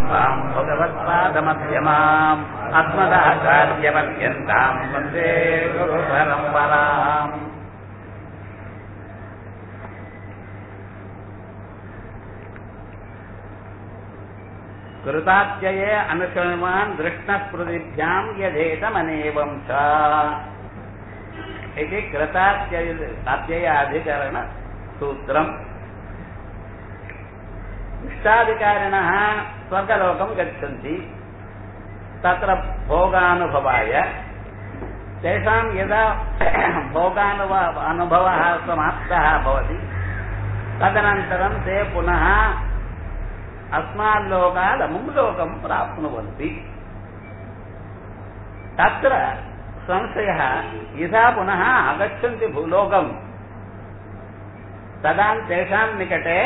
सदाशिवसमारम्भाम् भगवत्पादमध्यमाम् अस्मदाचार्यपर्यन्ताम् वन्दे गुरुपरम्पराम् कृतात्यये अनुशयमान् दृष्णस्मृतिभ्याम् यथेतमनेवम् च इति कृतात्यय अत्ययाधिकरणसूत्रम् इष्टाधिकारिणः स्वर्गलोकम् गच्छन्ति तत्र भोगानुभवाय तेषां यदा भोगानुभ अनुभवः समाप्तः भवति तदनन्तरं ते पुनः अस्माल्लोकात् अमुं लोकं प्राप्नुवन्ति तत्र संशयः यथा पुनः आगच्छन्ति भूलोकम् तदा तेषां निकटे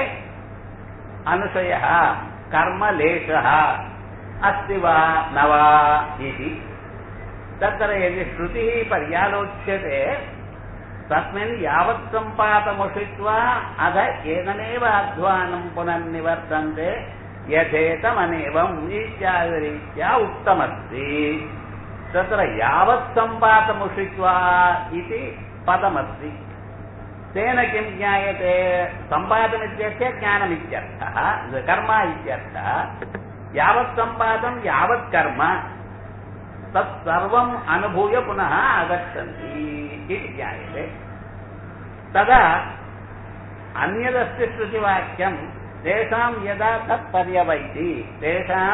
अनुशयः कर्मलेशः अस्ति वा न वा इति तत्र यदि श्रुतिः पर्यालोच्यते तस्मिन् यावत् सम्पातमुषित्वा अध एतमेव अध्वानं पुनर्निवर्तन्ते यथेतमनेवम् इत्यादिरीत्या उक्तमस्ति तत्र यावत् सम्पातमुषित्वा इति पदमस्ति तेन किं ज्ञायते सम्पादमित्यस्य ज्ञानमित्यर्थः कर्म इत्यर्थः यावत् सम्पादं यावत् कर्म तत्सर्वम् अनुभूय पुनः आगच्छन्ति इति ज्ञायते तदा अन्यदस्ति श्रुतिवाक्यं तेषां यदा तत्पर्यवैति तेषां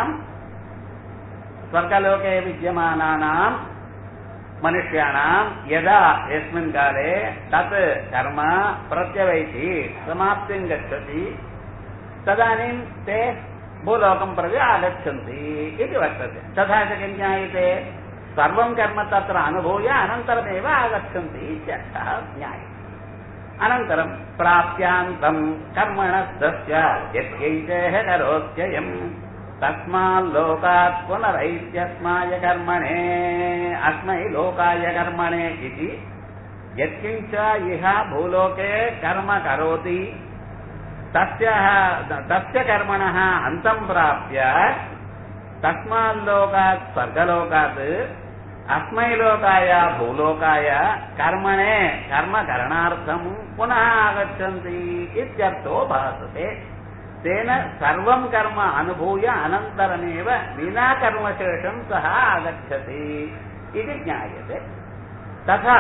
स्वर्गलोके विद्यमानानां मनुष्याणां यदा यस्मिन् काले तत् कर्म प्रत्यवैति समाप्तिं गच्छति तदानीं ते भूलोकं प्रति आगच्छन्ति इति वर्तते तथा च किं ज्ञायते सर्वं कर्म तत्र अनुभूय अनन्तरमेव आगच्छन्ति इत्यर्थः ज्ञायते अनन्तरं प्राप्यान्तं कर्मणस्तस्य यत्यैतेः करोत्ययम् तस्माल्लोकात् पुनरैत्यस्माय कर्मणे अस्मै लोकाय कर्मणे इति यत्किञ्च इह भूलोके कर्म करोति तस्य तस्य कर्मणः अन्तं प्राप्य तस्माल्लोकात् स्वर्गलोकात् अस्मै लोकाय भूलोकाय कर्मणे कर्मकरणार्थं पुनः आगच्छन्ति इत्यर्थो भासते तेन सर्वं कर्म अनुभूय अनन्तरमेव विना कर्मशेषं सः आगच्छति इति ज्ञायते तथा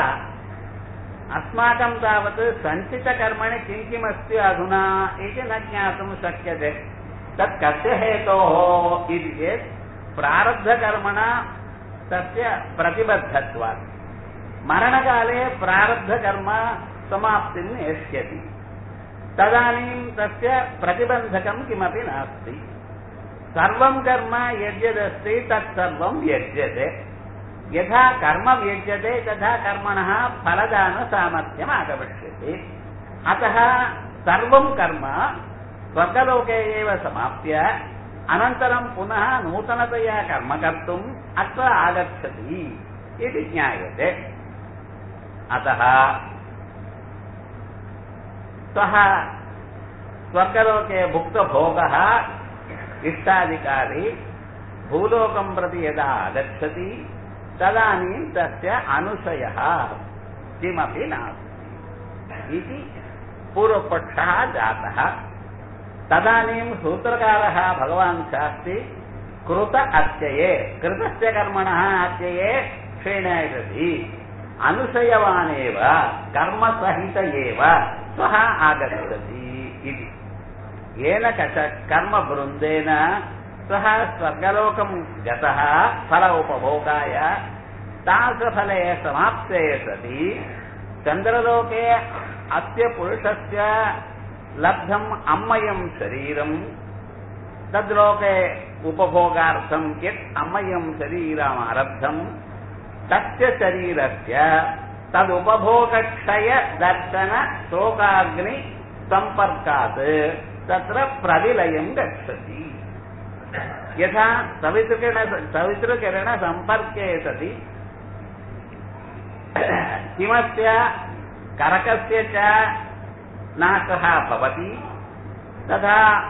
अस्माकं तावत् सञ्चितकर्मणि किं किमस्ति अधुना इति न ज्ञातुं शक्यते तत् कस्य हेतोः इति चेत् प्रारब्धकर्मणा तस्य प्रतिबद्धत्वात् मरणकाले प्रारब्धकर्म समाप्तिं नेष्यति तदानीं तस्य प्रतिबन्धकं किमपि नास्ति सर्वं कर्म यद्यदस्ति तत्सर्वं व्यज्यते यथा कर्म व्यज्यते तथा कर्मणः फलदानसामर्थ्यम् आगमिष्यति अतः सर्वं कर्म स्वर्गलोके एव समाप्य अनन्तरं पुनः नूतनतया कर्म कर्तुम् अत्र आगच्छति इति ज्ञायते अतः सः स्वर्गलोके भुक्तभोगः इष्टाधिकारी भूलोकं प्रति यदा आगच्छति तदानीं तस्य अनुशयः किमपि नास्ति इति पूर्वपक्षः जातः तदानीं सूत्रकारः भगवान् शास्ति कृत अत्यये कृतस्य कर्मणः अत्यये क्षीणयति अनुशयवानेव कर्मसहित एव सः आगच्छति इति येन कच कर्मवृन्देन सः स्वर्गलोकं गतः फल उपभोगाय तादृशफले समाप्ते सति चन्द्रलोके अस्य पुरुषस्य लब्धम् अम्मयं शरीरं तद्लोके उपभोगार्थं यत् अम्मयं शरीरमारब्धं तस्य शरीरस्य तदुपभोगक्षय दर्शन शोकाग्नि सम्पर्कात् तत्र प्रतिलयं गच्छति यथा सवितृकिरण सवितृकिरणसम्पर्के सति हिमस्य करकस्य च नाशः भवति तथा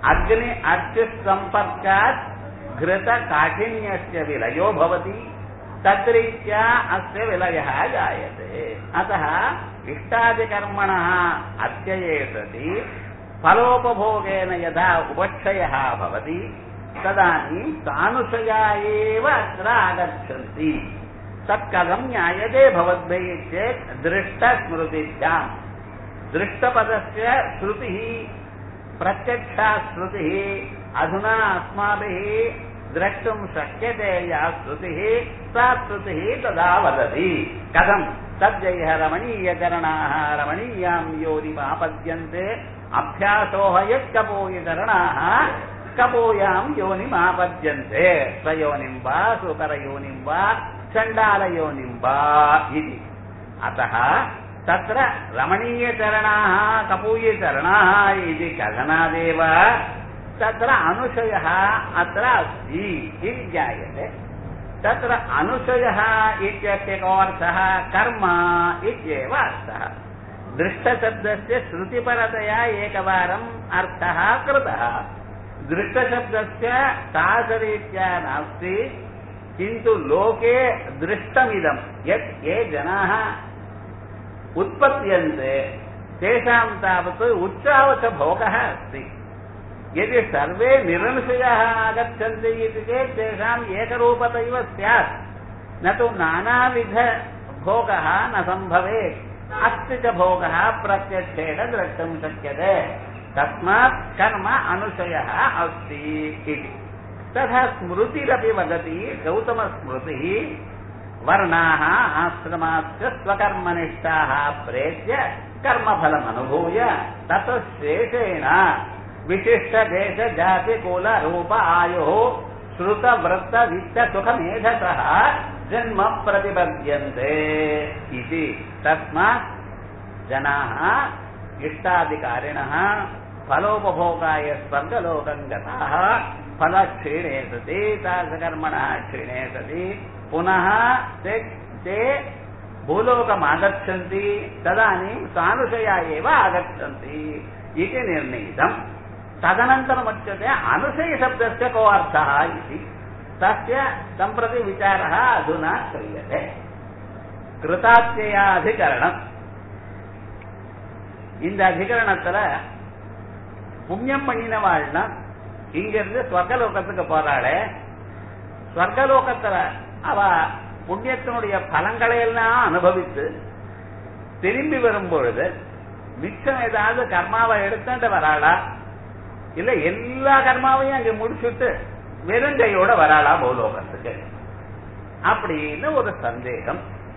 अग्नि अच्युत संपर्कात् घृत काठिन्यस्य विलयो भवति तद्रीत्या अस्य विलयः जायते अतः इष्टादिकर्मणः अत्यये सति फलोपभोगेन यदा उपक्षयः भवति तदानीं तानुषया एव अत्र आगच्छन्ति तत्कथं ज्ञायते भवद्भिः चेत् दृष्टस्मृतिभ्याम् दृष्टपदस्य श्रुतिः प्रत्यक्षा श्रुतिः अधुना अस्माभिः द्रष्टुं शक्यते या श्रुतिः सा श्रुतिः तदा वदति कथं तद्यैः रमणीयचरणाः रमणीयां योनिमापद्यन्ते अभ्यासो यत्कपोयचरणाः कपोयां योनिमापद्यन्ते स्वयोनिं वा सुकरयोनिं वा चण्डालयोनिं वा इति अतः तत्र रमणीयचरणाः कपूयचरणाः इति कथनादेव तत्र अनुशयः अत्र अस्ति इति ज्ञायते तत्र अनुशयः इत्यस्य को अर्थः कर्म इत्येव अर्थः दृष्टशब्दस्य श्रुतिपरतया एकवारम् अर्थः कृतः दृष्टशब्दस्य तादृरीत्या नास्ति किन्तु लोके दृष्टमिदं यत् ये जनाः उत्पद्यन्ते तेषां तावत् उच्चावचभोगः अस्ति यदि सर्वे निरंशयाः आगच्छन्ति इति चेत् तेषाम् एकरूपतैव स्यात् न तु नानाविधभोगः न सम्भवेत् अस्ति च भोगः प्रत्यक्षेण द्रष्टुं शक्यते तस्मात् कर्म अनुशयः अस्ति इति तथा स्मृतिरपि वदति गौतमस्मृतिः वर्णाः आश्रमाश्च स्वकर्मनिष्ठाः प्रेत्य कर्मफलमनुभूय ततः शेषेण विशिष्टदेशजातिकुलरूप आयुः श्रुतवृत्तवित्तसुखमेधसः जन्म प्रतिपद्यन्ते इति तस्मात् जनाः इष्टाधिकारिणः फलोपभोगाय स्वर्गलोकं गताः फलक्षीणे सति तादृशकर्मणः क्षीणे सति पुनः ते ते भूलोकमागच्छन्ति तदानीं सानुशया एव आगच्छन्ति इति निर्णीतम् तदनन्तरमुच्यते अनुशयशब्दस्य को अर्थः इति तस्य सम्प्रति विचारः अधुना क्रियते கிருதாத்தியாதிகரணம் இந்த அதிகரணத்துல புண்ணியம் பண்ணினவாள்னா இங்கிருந்து ஸ்வர்கலோகத்துக்கு போறாளே ஸ்வர்கலோகத்துல அவ புண்ணியத்தினுடைய பலங்களை எல்லாம் அனுபவித்து திரும்பி வரும் பொழுது மிச்சம் ஏதாவது கர்மாவை எடுத்துட்டு வராளா இல்ல எல்லா கர்மாவையும் அங்க முடிச்சுட்டு வெறுங்கையோட வராளா பூலோகத்துக்கு அப்படின்னு ஒரு சந்தேகம்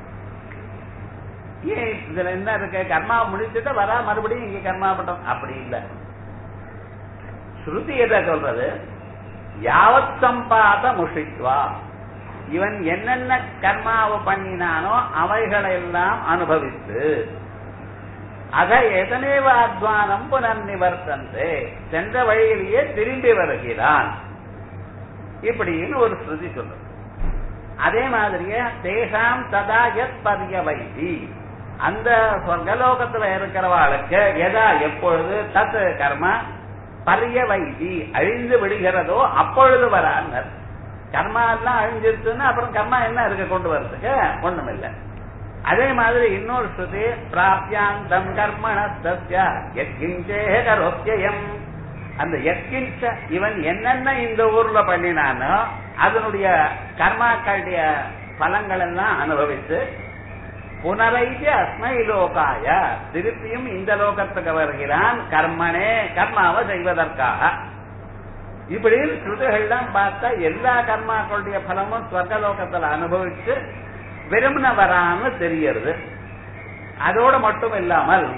ஏன் இதுல என்ன இருக்கு கர்மா முடிச்சுட்டு வரா மறுபடியும் இங்க கர்மா பண்றோம் அப்படி இல்லை ஸ்ருதி எதை சொல்றது யாவத் சம்பாத முஷித்வா இவன் என்னென்ன கர்மாவை பண்ணினானோ அவைகளை எல்லாம் அனுபவித்து அத எதனேவ அத்வானம் புனர்நிவர்த்தந்தே சென்ற வழியிலேயே திரும்பி வருகிறான் இப்படின்னு ஒரு ஸ்ருதி சொல்றது அதே மாதிரியே தேசாம் ததா எத் பரிய வைதி அந்த சொர்க்கலோகத்துல இருக்கிறவாளுக்கு எதா எப்பொழுது தத் கர்மா பரிய வைதி அழிந்து விடுகிறதோ அப்பொழுது வராங்க கர்மா எல்லாம் அழிஞ்சிருச்சுன்னா அப்புறம் கர்மா என்ன இருக்க கொண்டு வர்றதுக்கு ஒண்ணும் இல்லை அதே மாதிரி இன்னொரு ஸ்ருதி பிராப்தியாந்தம் கர்மண சத்யா கரோத்தியம் அந்த எத்கிஞ்ச இவன் என்னென்ன இந்த ஊர்ல பண்ணினானோ அதனுடைய கர்மாக்களுடைய பலங்கள் எல்லாம் அனுபவித்து புனரைக்கு அஸ்மை லோகாய திருப்பியும் இந்த லோகத்துக்கு வருகிறான் கர்மனே கர்மாவை செய்வதற்காக இப்படின்னு ஸ்ருதிகள்லாம் பார்த்தா எல்லா கர்மாக்களுடைய பலமும் ஸ்வர்கலோகத்துல அனுபவிச்சு விரும்பின வரான்னு தெரியறது அதோட மட்டும் இல்லாமல்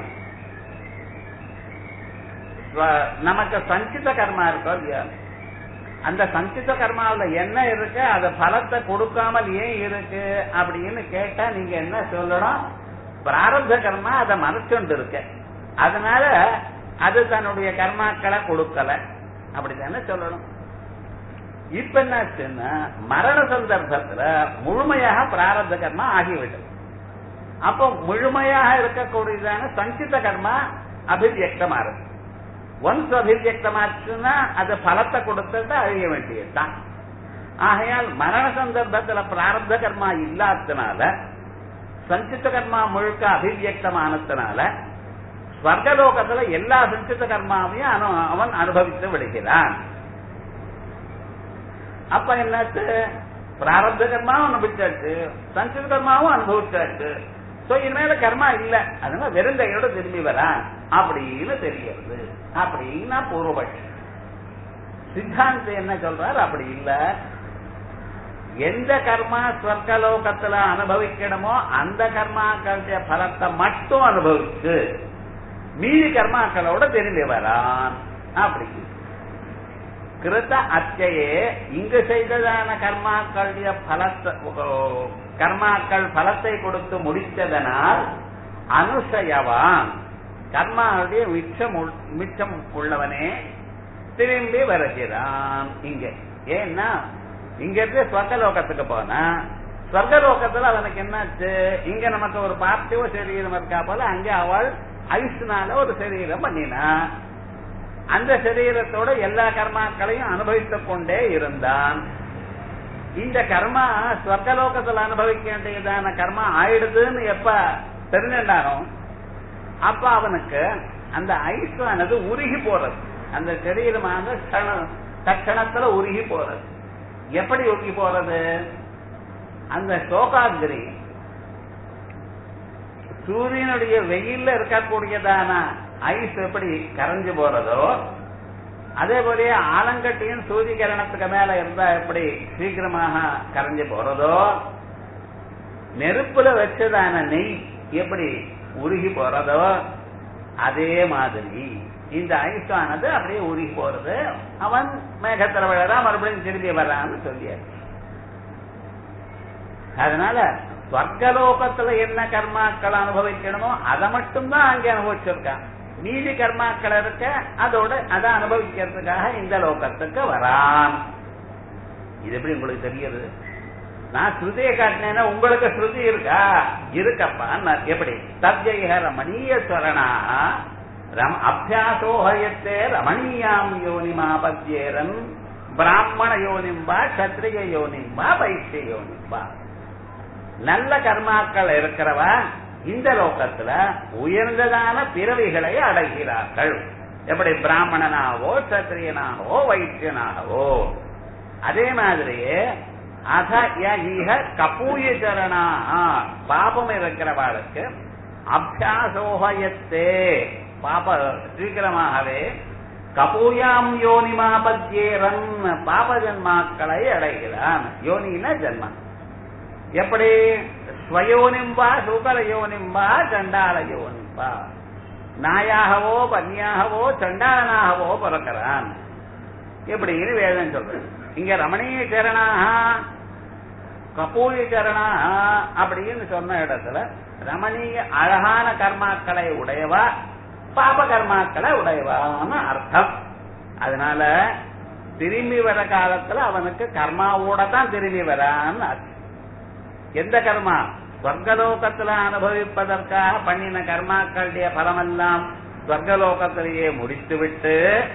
நமக்கு சஞ்சித கர்மா இருக்கோ இல்லையா அந்த சஞ்சித கர்மாவில் என்ன இருக்கு அது பலத்தை கொடுக்காமல் ஏன் இருக்கு அப்படின்னு கேட்டா நீங்க என்ன சொல்லணும் பிராரப்த கர்மா அதை மறைச்சுண்டு இருக்கு அதனால அது தன்னுடைய கர்மாக்களை கொடுக்கல அப்படித்தானே சொல்லணும் இப்ப என்னாச்சுன்னா மரண சந்தர்ப்பத்துல முழுமையாக பிராரப்த கர்மா ஆகிவிட்டது அப்போ முழுமையாக இருக்கக்கூடியதான சஞ்சித கர்மா அபிவியக்தமா இருக்கு ஒன்ஸ் அபிவியக்தமாச்சுன்னா அது பலத்தை கொடுத்துட்டு அழிய வேண்டியதுதான் ஆகையால் மரண சந்தர்ப்பத்துல பிராரப்த கர்மா இல்லாததுனால சஞ்சித்த கர்மா முழுக்க அபிவியக்தமானதுனால ஸ்வர்கலோகத்துல எல்லா சஞ்சித்த கர்மாவையும் அனு- அவன் அனுபவித்து விடுகிறான் அப்ப என்னாச்சு பிராரப்த கர்மாவும் அனுபவிச்சாச்சு சஞ்சித கர்மாவும் அனுபவிச்சாச்சு சோ இனிமேல கர்மா இல்ல அதனால வெறுங்கையோட திரும்பி வரான் அப்படின்னு தெரிகிறது அப்படின்னா பூர்வபட்சம் சித்தாந்தம் என்ன சொல்றார் அப்படி இல்ல எந்த கர்மா ஸ்வர்கலோகத்துல அனுபவிக்கணுமோ அந்த கர்மாக்களுடைய பலத்தை மட்டும் அனுபவிச்சு மீதி கர்மாக்களோட திரும்பி வரான் அப்படி கிருத்த அத்தியே இங்கு செய்ததான கர்மாக்களுடைய பலத்தை கர்மாக்கள் பலத்தை கொடுத்து முடித்ததனால் அனுசயவான் கர்மாவுடைய மிச்சம் உள்- மிச்சம் உள்ளவனே திரும்பி வருகிறான் இங்க ஏன்னா இங்க இருந்து ஸ்வர்கலோகத்துக்கு போனா ஸ்வர்கலோகத்துல அவனுக்கு என்னாச்சு இங்க நமக்கு ஒரு பார்த்திவ சரீரம் இருக்கா போல அங்க அவள் ஐஸ்னால ஒரு சரீரம் பண்ணினா அந்த சரீரத்தோட எல்லா கர்மாக்களையும் அனுபவித்துக் கொண்டே இருந்தான் இந்த கர்மா ஸ்வர்கலோகத்துல அனுபவிக்க வேண்டியதான கர்மா ஆயிடுதுன்னு எப்ப தெரிஞ்சிருந்தானோ அப்ப அவனுக்கு அந்த ஐஸ் ஆனது உருகி போறது அந்த சரீரமான கண- தட்சணத்துல உருகி போறது எப்படி உருகி போறது அந்த சோகாகிரி சூரியனுடைய வெயில்ல இருக்கக்கூடியதான ஐஸ் எப்படி கரைஞ்சு போறதோ அதே போல ஆலங்கட்டியும் சூரிய கிரணத்துக்கு மேல இருந்தா எப்படி சீக்கிரமாக கரைஞ்சு போறதோ நெருப்புல வச்சதான நெய் எப்படி உருகி போறதோ அதே மாதிரி இந்த ஐஸ் ஆனது அப்படியே உருகி போறது அவன் மேகத்துல விழறான் மறுபடியும் திரும்பி வர்றான்னு சொல்லியாச்சு அதனால ஸ்வர்கலோகத்துல என்ன கர்மாக்கள் அனுபவிக்கணுமோ அதை மட்டும்தான் அங்கே அனுபவிச்சிருக்கான் மீதி கர்மாக்கள் இருக்க அதோட அதை அனுபவிக்கிறதுக்காக இந்த லோகத்துக்கு வரான் இது எப்படி உங்களுக்கு தெரியுது நான் ஸ்ருதியை காட்டினேன்னா உங்களுக்கு ஸ்ருதி இருக்கா இருக்கப்பா நான் எப்படி தத்யைக ரமணீயஸ்வரணா ரம் அபியாசோஹயத்தே ரமணீயாம் யோனிமாபத்யேரன் பிராமண யோனிம்பா கத்திரிய யோனிம்பா வைத்திய யோனிம்பா நல்ல கர்மாக்கள் இருக்கிறவா இந்த லோகத்துல உயர்ந்ததான பிறவிகளை அடைகிறார்கள் எப்படி பிராமணனாகவோ சத்திரியனாகவோ வைத்தியனாகவோ அதே மாதிரியே அத யஹ கபூய சரணா பாபம் இருக்கிறவாளுக்கு அபியாசோகயத்தே பாப சீக்கிரமாகவே கபூயாம் யோனிமாபத்யேரன் பாப ஜன்மாக்களை அடைகிறான் யோனின ஜன்மம் எப்படி ஸ்வயோனிம்பா சூகர யோனிம்பா சண்டால யோனிம்பா நாயாகவோ பன்னியாகவோ சண்டாளனாகவோ பிறக்கிறான் எப்படின்னு வேதம் சொல்றது இங்க ரமணீய சரணாக கபூய சரணாக அப்படின்னு சொன்ன இடத்துல ரமணீய அழகான கர்மாக்களை உடையவா பாப கர்மாக்களை உடையவான்னு அர்த்தம் அதனால திரும்பி வர காலத்துல அவனுக்கு கர்மாவோட தான் திரும்பி வரான்னு அர்த்தம் எந்த கர்மா ஸ்வர்கலோகத்துல அனுபவிப்பதற்காக பண்ணின கர்மாக்களுடைய பலமெல்லாம் ஸ்வர்கலோகத்திலேயே முடித்துவிட்டு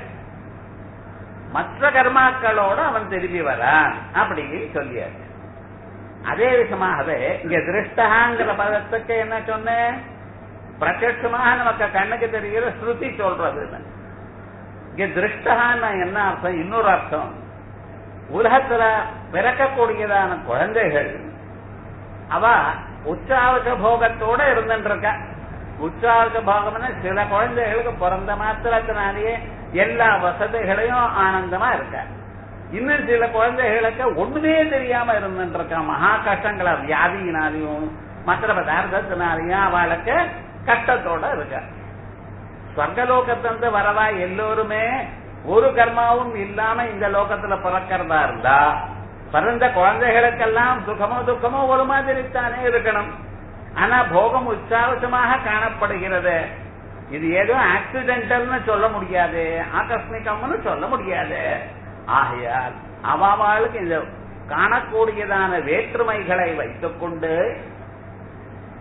மற்ற கர்மாக்களோட அவன் திரும்பி வரான் அப்படின்னு சொல்லியாச்சு அதே விஷயமாகவே இங்க திருஷ்டகாங்கிற பதத்துக்கு என்ன சொன்னேன் பிரத்யட்சமாக நமக்கு கண்ணுக்கு தெரிகிற ஸ்ருதி சொல்றது இங்க திருஷ்டகான்னு என்ன அர்த்தம் இன்னொரு அர்த்தம் உலகத்துல பிறக்கக்கூடியதான குழந்தைகள் அவ உற்சாக போகத்தோட இருந்துட்டு இருக்க உற்சாக போகம்னா சில குழந்தைகளுக்கு பிறந்த மாத்திரத்தினாலேயே எல்லா வசதிகளையும் ஆனந்தமா இருக்க இன்னும் சில குழந்தைகளுக்கு ஒண்ணுமே தெரியாம இருந்துட்டு இருக்கா மகா கஷ்டங்கள வியாதியினாலையும் மற்ற பதார்த்தத்தினாலையும் அவளுக்கு கஷ்டத்தோட இருக்க ஸ்வர்கலோகத்திலிருந்து வரவா எல்லோருமே ஒரு கர்மாவும் இல்லாம இந்த லோகத்துல பிறக்கிறதா இருந்தா பிறந்த குழந்தைகளுக்கெல்லாம் சுகமோ துக்கமோ ஒரு மாதிரி தானே இருக்கணும் ஆனா போகம் உற்சாகமாக காணப்படுகிறது இது ஏதோ ஆக்சிடென்டல்னு சொல்ல முடியாது ஆகஸ்மிகம்னு சொல்ல முடியாது ஆகையால் அவாவாளுக்கு இந்த காணக்கூடியதான வேற்றுமைகளை வைத்துக் கொண்டு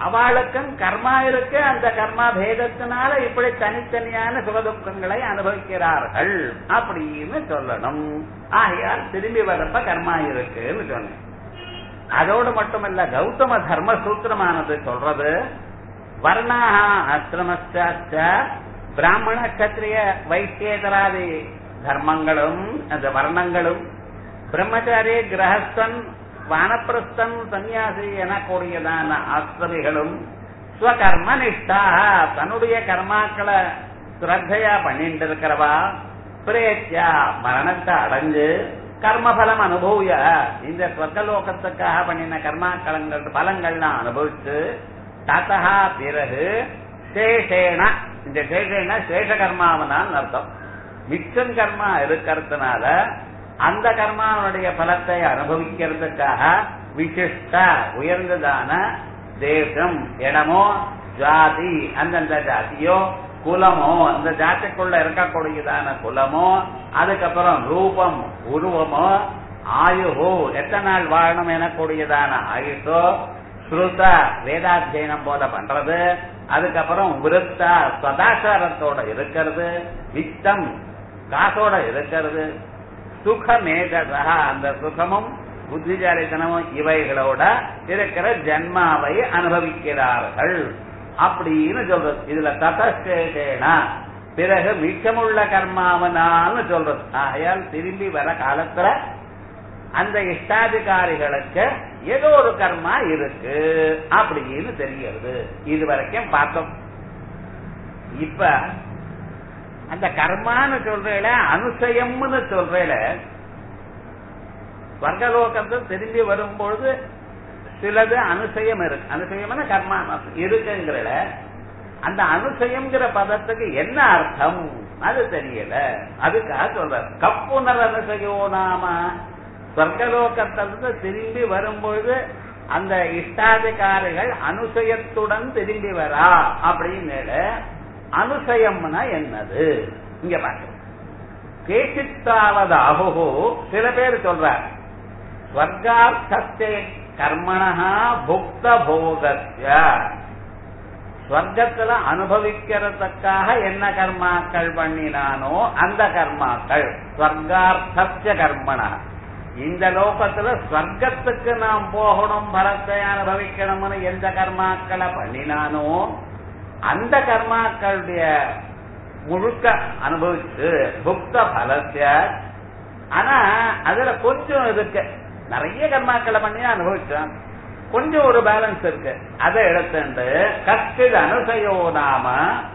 அவளுக்கும் கர்மா இருக்கு அந்த கர்மா பேதத்தினால இப்படி தனித்தனியான சுகதுக்கங்களை அனுபவிக்கிறார்கள் அப்படின்னு சொல்லணும் ஆகையால் திரும்பி வரப்ப கர்மா இருக்குன்னு சொன்னேன் அதோடு மட்டுமல்ல கௌதம தர்ம சூத்திரமானது சொல்றது வர்ணாக ஆசிரமச்சாச்ச பிராமண கத்திரிய வைத்தியேதராதி தர்மங்களும் அந்த வர்ணங்களும் பிரம்மச்சாரி கிரகஸ்தன் வானப்பிரஸ்தன் சன்னியாசி எனக்கூடியதான ஆசிரமிகளும் ஸ்வகர்ம நிஷ்டாக தன்னுடைய கர்மாக்களை ஸ்ரத்தையா பண்ணிட்டு இருக்கிறவா பிரேத்தியா மரணத்தை அடைஞ்சு கர்மபலம் அனுபவிய இந்த சொர்க்கலோகத்துக்காக பண்ணின கர்மாக்களங்கள் பலங்கள்லாம் அனுபவிச்சு ததா பிறகு சேஷேன இந்த சேஷேன சேஷ கர்மாவனான் அர்த்தம் மிச்சம் கர்மா இருக்கிறதுனால அந்த கர்மாவுடைய பலத்தை அனுபவிக்கிறதுக்காக விசிஷ்ட உயர்ந்ததான தேசம் இடமோ ஜாதி அந்தந்த ஜாதியோ குலமோ அந்த ஜாதிக்குள்ள இருக்கக்கூடியதான குலமோ அதுக்கப்புறம் ரூபம் உருவமோ ஆயுகோ எத்தனை நாள் வாழணும் எனக்கூடியதான ஆயுஷோ ஸ்ருத வேதாத்தியனம் போல பண்றது அதுக்கப்புறம் விருத்தா சதாச்சாரத்தோட இருக்கிறது வித்தம் காசோட இருக்கிறது சுகமேகதா அந்த சுகமும் புத்திசாலித்தனமும் இவைகளோட இருக்கிற ஜன்மாவை அனுபவிக்கிறார்கள் அப்படின்னு சொல்றது இதுல ததசேஷேனா பிறகு மிச்சமுள்ள கர்மாவனான்னு சொல்றது ஆகையால் திரும்பி வர காலத்துல அந்த இஷ்டாதிகாரிகளுக்கு ஏதோ ஒரு கர்மா இருக்கு அப்படின்னு தெரிகிறது இது வரைக்கும் பார்த்தோம் இப்ப அந்த கர்மான்னு சொல்றேல அனுசயம்னு சொல்றேல ஸ்வர்கலோகத்தில் திரும்பி வரும்பொழுது சிலது அனுசயம் இருக்கு அனுசயம்னா கர்மா இருக்குங்கிறல அந்த அனுசயம்ங்கிற பதத்துக்கு என்ன அர்த்தம் அது தெரியல அதுக்காக சொல்ற கப்புனர் அனுசயோ நாம சொர்க்கலோகத்திலிருந்து திரும்பி வரும்பொழுது அந்த இஷ்டாதிகாரிகள் அனுசயத்துடன் திரும்பி வரா அப்படின்னு அனுசயம்னா என்னது இங்க பார்க்கிறோம் கேசித்தாவது அகுகு சில பேர் சொல்றார் ஸ்வர்கார்த்தே கர்மணா புக்த போகத்ய ஸ்வர்க்கத்துல அனுபவிக்கிறதுக்காக என்ன கர்மாக்கள் பண்ணினானோ அந்த கர்மாக்கள் ஸ்வர்கார்த்த கர்மணா இந்த லோகத்துல ஸ்வர்க்கத்துக்கு நாம் போகணும் பலத்தை அனுபவிக்கணும்னு எந்த கர்மாக்களை பண்ணினானோ அந்த கர்மாக்களுடைய முழுக்க அனுபவிச்சு புக்த பலத்திய ஆனா அதுல கொஞ்சம் இருக்கு நிறைய கர்மாக்களை பண்ணி அனுபவிச்சான் கொஞ்சம் ஒரு பேலன்ஸ் இருக்கு அதை எடுத்துட்டு கஷ்டித அனுசயோ நாம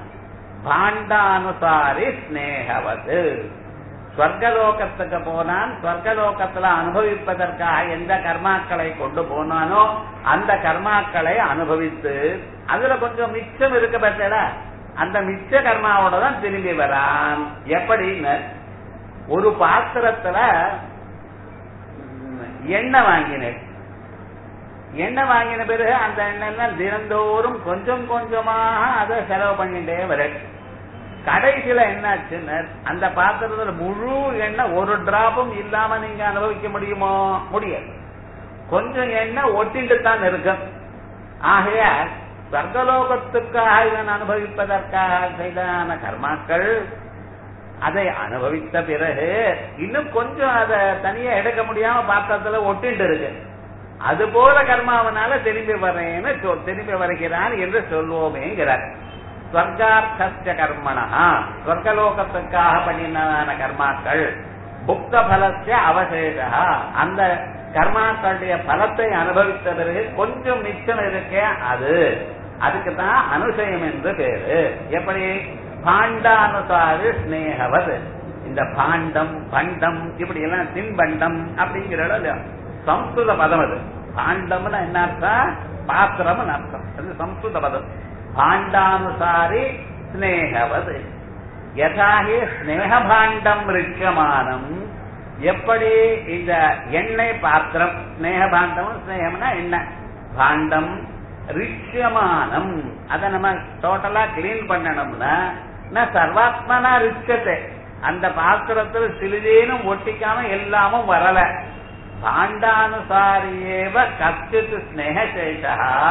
பாண்டானுசாரி ஸ்னேகவது ஸ்வர்கலோகத்துக்கு போனான் ஸ்வர்கலோகத்துல அனுபவிப்பதற்காக எந்த கர்மாக்களை கொண்டு போனானோ அந்த கர்மாக்களை அனுபவித்து அதுல கொஞ்சம் மிச்சம் இருக்க பற்றல அந்த மிச்ச கர்மாவோட தான் திரும்பி வரான் எப்படின்னு ஒரு பாத்திரத்துல எண்ணெய் வாங்கினேன் எண்ணெய் வாங்கின பிறகு அந்த எண்ணெய் தினந்தோறும் கொஞ்சம் கொஞ்சமாக அதை செலவு பண்ணிட்டே வர கடைசியில என்னாச்சுன்னு அந்த பாத்திரத்துல முழு எண்ணெய் ஒரு டிராப்பும் இல்லாம நீங்க அனுபவிக்க முடியுமோ முடியாது கொஞ்சம் எண்ணெய் ஒட்டிட்டு தான் இருக்கும் ஆகைய சர்க்கலோகத்துக்காக இதன் அனுபவிப்பதற்காக செய்தான கர்மாக்கள் அதை அனுபவித்த பிறகு இன்னும் கொஞ்சம் அதை தனியா எடுக்க முடியாம பாத்திரத்துல ஒட்டிட்டு இருக்கு அது போல கர்மாவனால திரும்பி வரேன்னு திரும்பி வருகிறான் என்று சொல்வோமேங்கிறார் ஸ்வர்கார்த்த கர்மணா ஸ்வர்கலோகத்துக்காக பண்ணினான கர்மாக்கள் புக்த பலத்திய அவசேஷா அந்த கர்மாக்களுடைய பலத்தை அனுபவித்த பிறகு கொஞ்சம் மிச்சம் இருக்கே அது அதுக்கு தான் அனுசயம் என்று பேரு எப்படி பாண்டானுசாரு ஸ்னேகவது இந்த பாண்டம் பண்டம் இப்படி எல்லாம் தின்பண்டம் அப்படிங்கிற சம்ஸ்கிருத பதம் அது பாண்டம்னு என்ன அர்த்தம் பாத்திரம்னு அர்த்தம் அது சம்ஸ்கிருத பதம் பாண்டானுசாரி ஸ்னேகவது யதாகி ஸ்னேகபாண்டம் ரிச்சமானம் எப்படி இந்த எண்ணெய் பாத்திரம் ஸ்னேகபாண்டம் ஸ்னேகம்னா எண்ணெய் பாண்டம் ரிஷ்யமானம் அதை நம்ம டோட்டலா கிளீன் பண்ணணும்னா நான் சர்வாத்மனா ரிச்சத்தை அந்த பாத்திரத்துல சிறிதேனும் ஒட்டிக்காம எல்லாமும் வரல பாண்டானுசாரியேவ கச்சித் ஸ்னேகசேஷா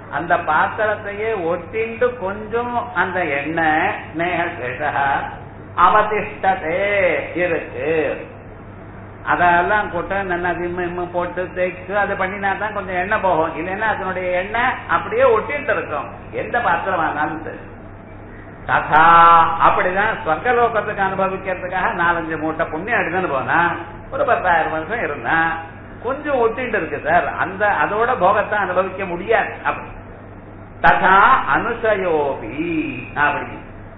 அந்த பாத்திரத்தையே ஒட்டிண்டு கொஞ்சம் அந்த எண்ணெய் நேக அவதிஷ்டதே இருக்கு அதெல்லாம் கொட்ட நல்லா விம்மு விம்மு போட்டு தேய்ச்சு அது பண்ணினா தான் கொஞ்சம் எண்ணெய் போகும் இல்லைன்னா அதனுடைய எண்ணெய் அப்படியே ஒட்டிட்டு இருக்கும் எந்த பாத்திரம் ஆனாலும் சரி ததா அப்படிதான் ஸ்வர்கலோகத்துக்கு அனுபவிக்கிறதுக்காக நாலஞ்சு மூட்டை புண்ணியம் எடுத்துன்னு போனா ஒரு பத்தாயிரம் வருஷம் இருந்தா கொஞ்சம் ஒட்டிட்டு இருக்கு சார் அந்த அதோட போகத்தை அனுபவிக்க முடியாது அப்படி ததா அனுசயோபி அப்படி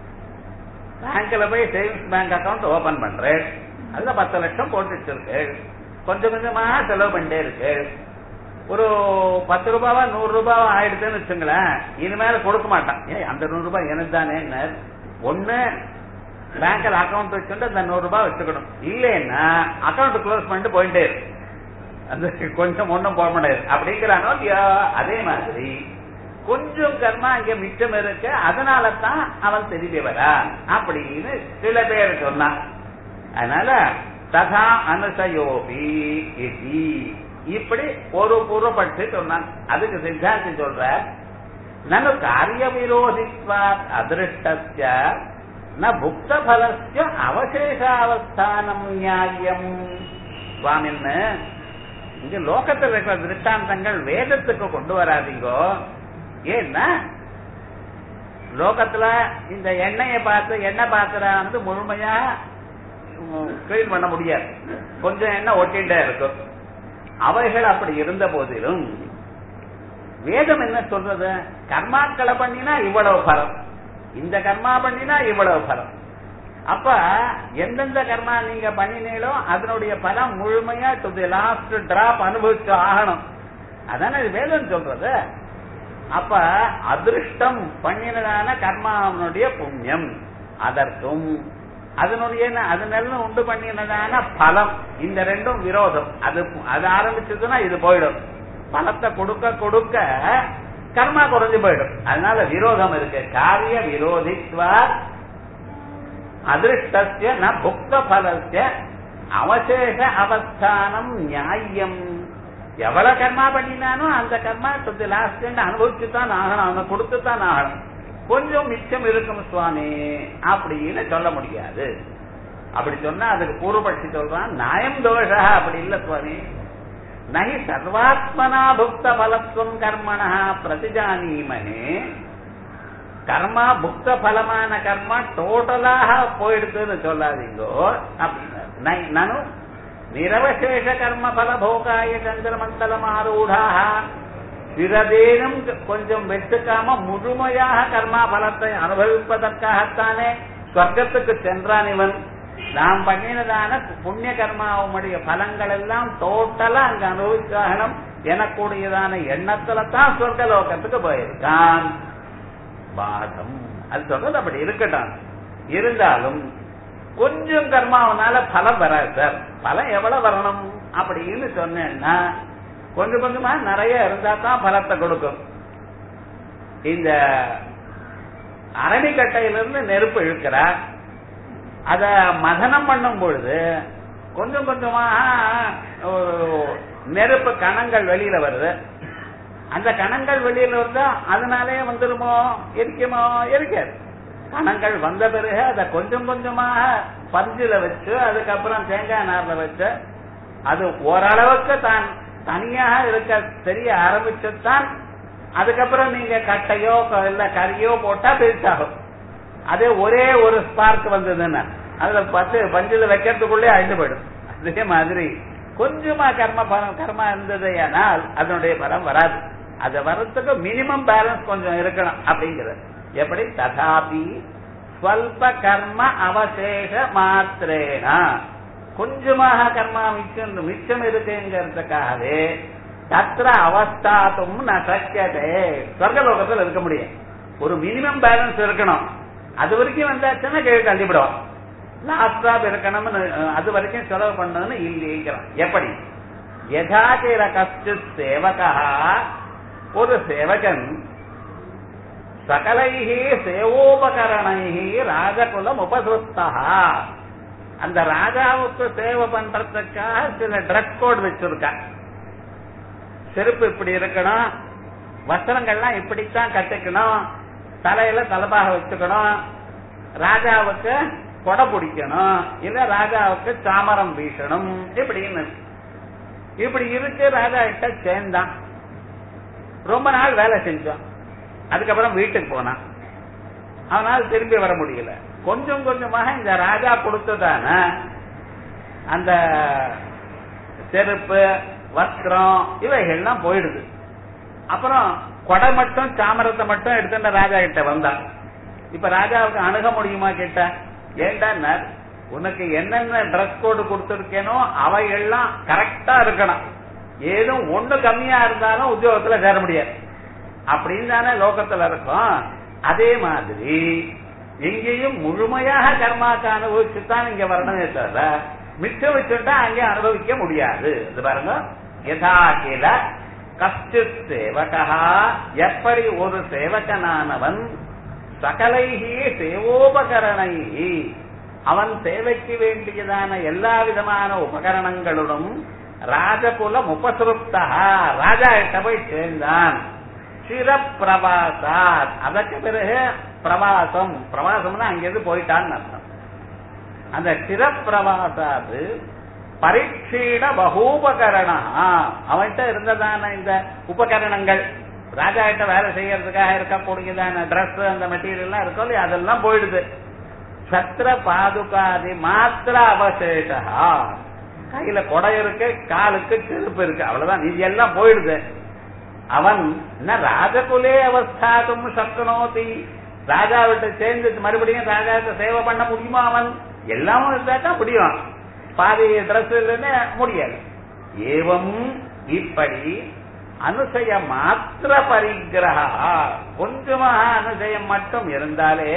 பேங்க்ல போய் சேவிங்ஸ் பேங்க் அக்கவுண்ட் ஓபன் பண்றேன் அதுல பத்து லட்சம் போட்டு வச்சிருக்கு கொஞ்சம் கொஞ்சமா செலவு பண்ணிட்டே இருக்கு ஒரு பத்து ரூபாவா நூறு ரூபாவா ஆயிடுதுன்னு வச்சுங்களேன் இனிமேல கொடுக்க மாட்டான் ஏய் அந்த நூறு ரூபாய் எனக்கு தானே ஒண்ணு பேங்க்ல அக்கவுண்ட் வச்சுட்டு அந்த நூறு ரூபாய் வச்சுக்கணும் இல்லைன்னா அக்கவுண்ட் க்ளோஸ் பண்ணிட்டு போயிட்டே இருக்கு அந்த கொஞ்சம் ஒண்ணும் போட முடியாது அப்படிங்கிறானோ இல்லையா அதே மாதிரி கொஞ்சம் கர்மா இங்க மிச்சம் இருக்கு அதனால தான் அவன் தெரிஞ்சவரா அப்படின்னு சில பேர் சொன்னான் அதனால ததா அனுசயோபி இதி இப்படி ஒரு பூர்வப்பட்டு சொன்னான் அதுக்கு சித்தாந்தி சொல்ற நனு காரிய விரோதித்வா அதிருஷ்டஸ்ய ந புக்த பலஸ்ய அவசேஷாவஸ்தானம் நியாயம் சுவாமின்னு இங்க லோகத்தில் இருக்கிற திருஷ்டாந்தங்கள் வேதத்துக்கு கொண்டு வராதீங்கோ ஏன்னா லோகத்துல இந்த எண்ணெயை பார்த்து எண்ணெய் பாத்திரானது முழுமையா கிளீன் பண்ண முடியாது கொஞ்சம் எண்ணெய் ஒட்டிகிட்டே இருக்கும் அவைகள் அப்படி இருந்த போதிலும் வேதம் என்ன சொல்றது கர்மாக்களை பண்ணினா இவ்வளவு பலம் இந்த கர்மா பண்ணினா இவ்வளவு பலம் அப்ப எந்தெந்த கர்மா நீங்க பண்ணினீங்களோ அதனுடைய பலம் முழுமையா டு தி லாஸ்ட் டிராப் அனுபவிச்சு ஆகணும் அதானே இது வேதம் சொல்றது அப்ப அதிருஷ்டம் பண்ணினதான கர்மாவனுடைய புண்ணியம் அதற்கும் அதனுடைய அதனால உண்டு பண்ணினதான பலம் இந்த ரெண்டும் விரோதம் அது அது ஆரம்பிச்சதுன்னா இது போயிடும் பலத்தை கொடுக்க கொடுக்க கர்மா குறைஞ்சு போயிடும் அதனால விரோதம் இருக்கு காரிய விரோதித்வா அதிருஷ்டஸ்ய ந புக்த பலஸ்ய அவசேஷ அவஸ்தானம் நியாயம் எவ்வளவு கர்மா பண்ணினானோ அந்த கர்மா டு லாஸ்ட் அனுபவிச்சு தான் ஆகணும் அவனை கொடுத்து தான் ஆகணும் கொஞ்சம் மிச்சம் இருக்கும் சுவாமி அப்படின்னு சொல்ல முடியாது அப்படி சொன்னா அதுக்கு பூர்வபட்சி சொல்றான் நியாயம் தோஷா அப்படி இல்ல சுவாமி நகி சர்வாத்மனா புக்த பலத்துவம் கர்மணா பிரதிஜானீமனே கர்மா புக்த பலமான கர்மா டோட்டலாக போயிடுதுன்னு சொல்லாதீங்கோ அப்படின்னா நானும் நிரவசேஷ கர்ம பல போகாய சந்திரமண்டலம் ஆரூடாக சிறதேனும் கொஞ்சம் வெட்டுக்காம முழுமையாக கர்மா பலத்தை அனுபவிப்பதற்காகத்தானே சொர்க்கத்துக்கு சென்றான் இவன் நாம் பண்ணினதான புண்ணிய கர்மாவுடைய பலங்கள் எல்லாம் டோட்டலா அங்க அனுபவிச்சாகணும் எனக்கூடியதான எண்ணத்துல தான் சொர்க்க லோகத்துக்கு போயிருக்கான் பாதம் அது சொல்றது அப்படி இருக்கட்டும் இருந்தாலும் கொஞ்சம் கர்மாவனால பலம் வராது சார் பலம் எவ்வளவு வரணும் அப்படின்னு சொன்னேன்னா கொஞ்சம் கொஞ்சமா நிறைய இருந்தா தான் பலத்தை கொடுக்கும் இந்த அரணிக்கட்டையிலிருந்து நெருப்பு இழுக்கிறார் அத மதனம் பண்ணும் பொழுது கொஞ்சம் கொஞ்சமா நெருப்பு கணங்கள் வெளியில வருது அந்த கணங்கள் வெளியில வந்தா அதனாலே வந்துருமோ இருக்குமோ இருக்காது கணங்கள் வந்த பிறகு அதை கொஞ்சம் கொஞ்சமாக பஞ்சுல வச்சு அதுக்கப்புறம் தேங்காய் நார்ல வச்சு அது ஓரளவுக்கு தான் தனியாக இருக்க தெரிய ஆரம்பிச்சுதான் அதுக்கப்புறம் நீங்க கட்டையோ இல்ல கறியோ போட்டா பெருசாகும் அதே ஒரே ஒரு ஸ்பார்க் வந்ததுன்னா அதுல பத்து பஞ்சுல வைக்கிறதுக்குள்ளே அழிந்து போயிடும் அதே மாதிரி கொஞ்சமா கர்ம பலம் கர்மா இருந்தது ஆனால் அதனுடைய பலம் வராது அது வர்றதுக்கு மினிமம் பேலன்ஸ் கொஞ்சம் இருக்கணும் அப்படிங்கிறது எப்படி ததாபி ஸ்வல்ப கர்ம அவசேஷ மாத்திரேனா கொஞ்சமாக கர்மா மிச்சம் மிச்சம் இருக்குங்கிறதுக்காகவே தத்திர அவஸ்தாத்தும் நசக்கியதே சொர்க்கலோகத்தில் இருக்க முடியும் ஒரு மினிமம் பேலன்ஸ் இருக்கணும் அது வரைக்கும் வந்தாச்சுன்னா கீழே தள்ளிவிடுவோம் லாஸ்டா இருக்கணும்னு அது வரைக்கும் செலவு பண்ணணும்னு இல்லைங்கிறான் எப்படி யதாச்சிர கஷ்டு சேவகா ஒரு சேவகன் சகலைஹி சேவோபகரணைஹி ராஜகுலம் உபசுத்தா அந்த ராஜாவுக்கு சேவை பண்றதுக்காக சில ட்ரெஸ் கோட் வச்சிருக்கா செருப்பு இப்படி இருக்கணும் வஸ்திரங்கள்லாம் இப்படித்தான் கட்டுக்கணும் தலையில தலப்பாக வச்சுக்கணும் ராஜாவுக்கு கொடை பிடிக்கணும் இல்ல ராஜாவுக்கு சாமரம் வீசணும் இப்படின்னு இப்படி இருக்கு ராஜா கிட்ட சேர்ந்தான் ரொம்ப நாள் வேலை செஞ்சோம் அதுக்கப்புறம் வீட்டுக்கு போனான் அவனால் திரும்பி வர முடியல கொஞ்சம் கொஞ்சமாக இந்த ராஜா கொடுத்ததான அந்த செருப்பு வஸ்திரம் இவைகள்லாம் போயிடுது அப்புறம் கொடை மட்டும் சாமரத்தை மட்டும் எடுத்துட்டு ராஜா கிட்ட வந்தான் இப்ப ராஜாவுக்கு அணுக முடியுமா கேட்ட ஏண்டா உனக்கு என்னென்ன ட்ரெஸ் கோடு கொடுத்திருக்கேனோ அவையெல்லாம் கரெக்டா இருக்கணும் ஏதும் ஒண்ணு கம்மியா இருந்தாலும் உத்தியோகத்துல சேர முடியாது அப்படின்னு தானே லோகத்துல இருக்கும் அதே மாதிரி எங்கேயும் முழுமையாக கர்மாக்கு அனுபவிச்சுதான் இங்க வரணுமே தவிர மிச்சம் வச்சுட்டா அங்கே அனுபவிக்க முடியாது இது பாருங்க யதாகில கஷ்டித் சேவகா எப்படி ஒரு சேவகனானவன் சகலைகி சேவோபகரணைகி அவன் சேவைக்கு வேண்டியதான எல்லா விதமான உபகரணங்களுடன் ராஜகுலம் உபசுருப்தா ராஜா கிட்ட போய் சேர்ந்தான் சிரப்பிரவாசாத் அதற்கு பிறகு பிரவாசம் பிரவாசம்னா அங்கிருந்து போயிட்டான்னு அர்த்தம் அந்த சிரப்பிரவாசாது பரீட்சீட பகூபகரணா அவன்கிட்ட இருந்ததான இந்த உபகரணங்கள் ராஜா கிட்ட வேலை செய்யறதுக்காக இருக்கக்கூடியதான ட்ரெஸ் அந்த மெட்டீரியல் எல்லாம் இருக்கும் இல்லையா அதெல்லாம் போயிடுது சத்திர பாதுகாதி மாத்திர அவசேஷா கையில கொடை இருக்கு காலுக்கு செருப்பு இருக்கு அவ்வளவுதான் இது எல்லாம் போயிடுது அவன் என்ன ராஜகுலே அவஸ்தாதும் சக்கனோதி ராஜாவிட்ட சேர்ந்து மறுபடியும் ராஜாவுக்கு சேவை பண்ண முடியுமா அவன் எல்லாமும் இருந்தா தான் முடியும் பாதி டிரெஸ் இல்லைன்னு முடியாது ஏவம் இப்படி அனுசய மாத்திர பரிகிரகா கொஞ்சமாக அனுசயம் மட்டும் இருந்தாலே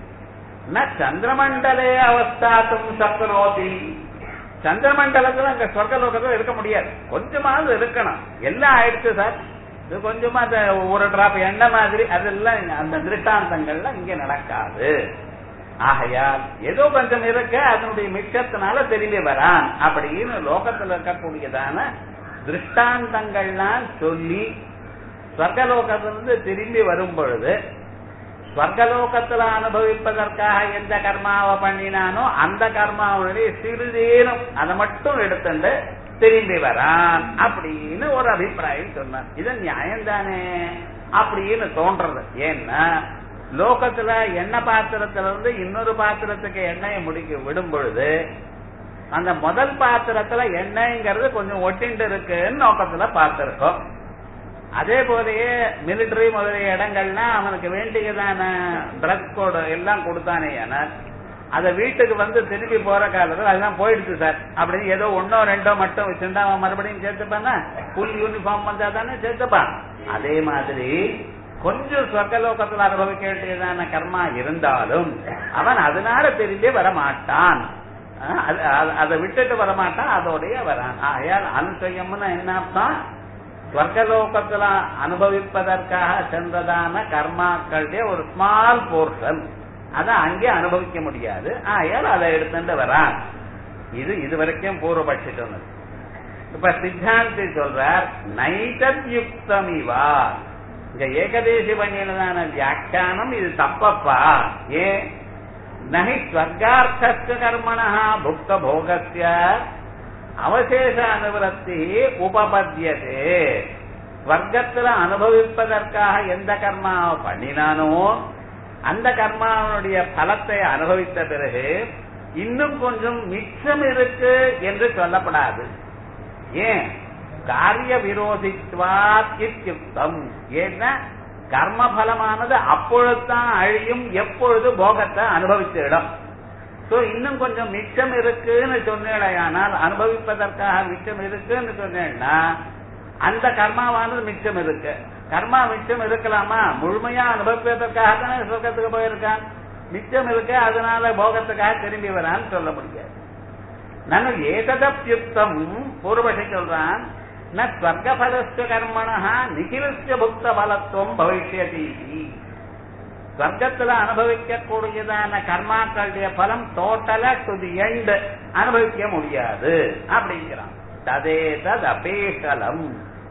ந சந்திரமண்டலே அவஸ்தாத்தும் சக்கனோதி சந்திரமண்டலத்துல அங்க சொர்க்கலோகத்துல இருக்க முடியாது கொஞ்சமாவது இருக்கணும் எல்லாம் ஆயிடுச்சு சார் இது கொஞ்சமா அந்த ஒரு டிராப் எண்ணெய் மாதிரி அதெல்லாம் அந்த திருஷ்டாந்தங்கள்ல இங்க நடக்காது ஆகையால் ஏதோ கொஞ்சம் இருக்க அதனுடைய மிச்சத்தினால திரும்பி வரான் அப்படின்னு லோகத்துல இருக்கக்கூடியதான திருஷ்டாந்தங்கள்லாம் சொல்லி ஸ்வர்கலோகத்திலிருந்து திரும்பி வரும் பொழுது ஸ்வர்கலோகத்துல அனுபவிப்பதற்காக எந்த கர்மாவை பண்ணினானோ அந்த கர்மாவுடைய சிறிதேனும் அதை மட்டும் எடுத்துட்டு திரும்பி வரான் அப்படின்னு ஒரு அபிப்பிராயம் சொன்னார் இது நியாயம் தானே அப்படின்னு தோன்றது ஏன்னா லோகத்துல எண்ணெய் பாத்திரத்துல இருந்து இன்னொரு பாத்திரத்துக்கு எண்ணெயை முடிக்க விடும் பொழுது அந்த முதல் பாத்திரத்துல எண்ணெய்ங்கிறது கொஞ்சம் ஒட்டிண்டு இருக்குன்னு நோக்கத்துல பார்த்திருக்கோம் அதே போலயே மிலிட்டரி முதலிய இடங்கள்னா அவனுக்கு வேண்டியதான ட்ரக் கோடு எல்லாம் கொடுத்தானே ஆனால் அத வீட்டுக்கு வந்து திரும்பி போற காலத்துல அதெல்லாம் போயிடுச்சு சார் அப்படின்னு ஏதோ ஒன்னோ ரெண்டோ மட்டும் வச்சுட்டா அவன் மறுபடியும் சேர்த்துப்பானா ஃபுல் யூனிஃபார்ம் வந்தா தானே சேர்த்துப்பான் அதே மாதிரி கொஞ்சம் சொர்க்கலோகத்தில் அனுபவிக்க வேண்டியதான கர்மா இருந்தாலும் அவன் அதனால திரும்பி வரமாட்டான் அதை விட்டுட்டு வரமாட்டான் அதோடைய வரான் ஆகையால் அனுசயம்னு என்ன அர்த்தம் ஸ்வர்கலோகத்துல அனுபவிப்பதற்காக சென்றதான கர்மாக்களுடைய ஒரு ஸ்மால் போர்ஷன் அதை அங்கே அனுபவிக்க முடியாது ஆகையால் அதை எடுத்துட்டு வரான் இது இதுவரைக்கும் பூர்வபட்சி சொன்னது இப்ப சித்தாந்தி சொல்றார் நைதத்யுக்தம் இவா இங்க ஏகதேசி பண்ணினதான வியாக்கியானம் இது தப்பப்பா ஏன் நகி ஸ்வர்கார்த்த கர்மணா புக்த போகஸ்ய அவசேஷ அனுவரத்தி உபபத்தியதே ஸ்வர்க்கத்துல அனுபவிப்பதற்காக எந்த கர்மாவை பண்ணினானோ அந்த கர்மாவனுடைய பலத்தை அனுபவித்த பிறகு இன்னும் கொஞ்சம் மிச்சம் இருக்கு என்று சொல்லப்படாது ஏன் காரிய விரோதித்வாத் இத்தியுக்தம் ஏன்னா கர்ம பலமானது அப்பொழுதுதான் அழியும் எப்பொழுது போகத்தை அனுபவித்த இடம் சோ இன்னும் கொஞ்சம் மிச்சம் இருக்குன்னு சொன்னேனால் அனுபவிப்பதற்காக மிச்சம் இருக்குன்னு சொன்னேன்னா அந்த கர்மாவானது மிச்சம் இருக்கு கர்மா மிச்சம் இருக்கலாமா முழுமையா அனுபவிப்பதற்காக தானே சொர்க்கத்துக்கு போயிருக்கான் மிச்சம் இருக்கு அதனால போகத்துக்காக திரும்பி வரான்னு சொல்ல முடியாது நனு ஏததப்யுக்தம் பூர்வபட்சி சொல்றான் ந ஸ்வர்கபலஸ்ய கர்மணா நிகிலஸ்ய புக்த பலத்துவம் பவிஷ்யதி ஸ்வர்க்கத்துல அனுபவிக்கக்கூடியதான கர்மாக்களுடைய பலம் டோட்டலா டு தி எண்ட் அனுபவிக்க முடியாது அப்படிங்கிறான் ததே தத் அபேஷலம்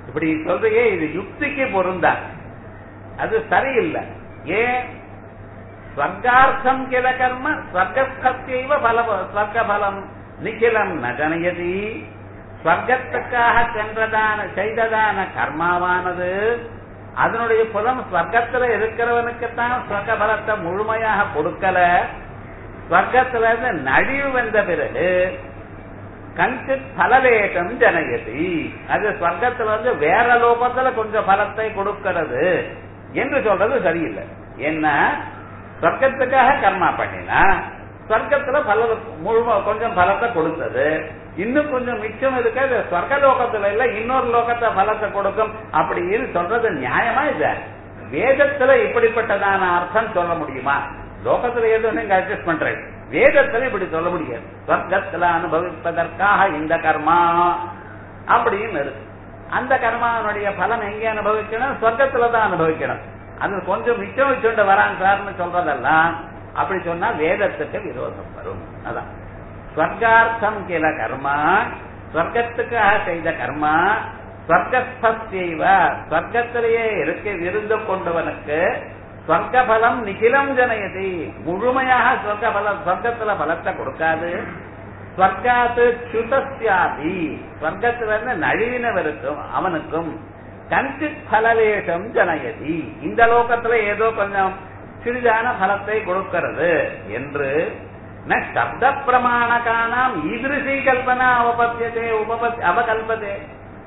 இப்படி சொல்றையே இது யுக்திக்கு பொருந்தா அது சரியில்லை ஏன் ஸ்வர்கார்த்தம் கில கர்ம ஸ்வர்கஸ்தைவ பல ஸ்வர்க பலம் நிகிலம் நஜனயதி ஸ்வர்க்கத்துக்காக சென்றதான செய்ததான கர்மாவானது அதனுடைய புலம் ஸ்வர்க்கத்துல இருக்கிறவனுக்குத்தான் ஸ்வர்க பலத்தை முழுமையாக கொடுக்கல ஸ்வர்க்கத்துல இருந்து நழிவு வந்த பிறகு கஞ்சித் பலவேகம் ஜனயதி அது ஸ்வர்க்கத்துல வந்து வேற லோகத்துல கொஞ்சம் பலத்தை கொடுக்கிறது என்று சொல்றது சரியில்லை என்ன சொர்க்கத்துக்காக கர்மா பண்ணினா சொர்க்கத்துல பல முழும கொஞ்சம் பலத்தை கொடுத்தது இன்னும் கொஞ்சம் மிச்சம் இருக்கு அது சொர்க்க லோகத்துல இல்ல இன்னொரு லோகத்தை பலத்தை கொடுக்கும் அப்படின்னு சொல்றது நியாயமா இல்ல வேதத்துல இப்படிப்பட்டதான அர்த்தம் சொல்ல முடியுமா லோகத்துல ஏதோ நீங்க அட்ஜஸ்ட் பண்றேன் வேதத்துல இப்படி சொல்ல முடியாது சொர்க்கத்துல அனுபவிப்பதற்காக இந்த கர்மா அப்படின்னு இருக்கு அந்த கர்மாவனுடைய பலன் எங்க அனுபவிக்கணும் சொர்க்கத்துல தான் அனுபவிக்கணும் அது கொஞ்சம் மிச்சம் வச்சுட்டு வரான் சார்னு சொல்றதெல்லாம் அப்படி சொன்னா வேதத்துக்கு விரோதம் வரும் அதான் ஸ்வர்கார்த்தம் கில கர்மா ஸ்வர்க்கத்துக்காக செய்த கர்மா ஸ்வர்க்கஸ்தீவ ஸ்வர்க்கத்திலேயே இருக்க இருந்து கொண்டவனுக்கு ஸ்வர்க்க பலம் நிகிலம் ஜனயதி முழுமையாக ஸ்வர்க்க பலம் ஸ்வர்க்கத்துல பலத்தை கொடுக்காது ஸ்வர்க்காத்து சுதஸ்யாதி ஸ்வர்க்கத்திலிருந்து நழுவினவருக்கும் அவனுக்கும் கஞ்சித் பலவேஷம் ஜனயதி இந்த லோகத்துல ஏதோ கொஞ்சம் சிறிதான பலத்தை கொடுக்கிறது என்று ந சப்த பிரமாணகானாம் ஈதிருஷி கல்பனா அவபத்தியதே உபபத் அவகல்பதே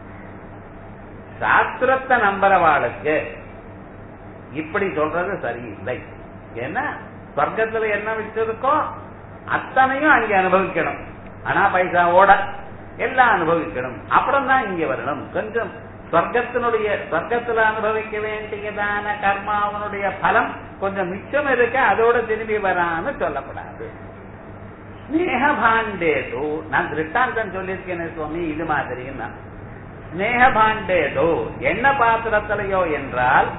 சாஸ்திரத்தை நம்புறவாளுக்கு இப்படி சொல்றது சரியில்லை ஏன்னா சொர்க்கத்துல என்ன வச்சிருக்கோ அத்தனையும் அங்கே அனுபவிக்கணும் ஆனா பைசாவோட எல்லாம் அனுபவிக்கணும் அப்புறம் தான் இங்க வரணும் கொஞ்சம் சொர்க்கத்தினுடைய சொர்க்கத்துல அனுபவிக்க வேண்டியதான கர்மாவனுடைய பலம் கொஞ்சம் மிச்சம் இருக்க அதோட திரும்பி வரான்னு சொல்லப்படாது ஸ்னேகபாண்டேது நான் திருஷ்டாந்தம் சொல்லியிருக்கேன் சுவாமி இது மாதிரின்னா ஸ்னேகபாண்டேது என்ன பாத்திரத்திலையோ என்றால்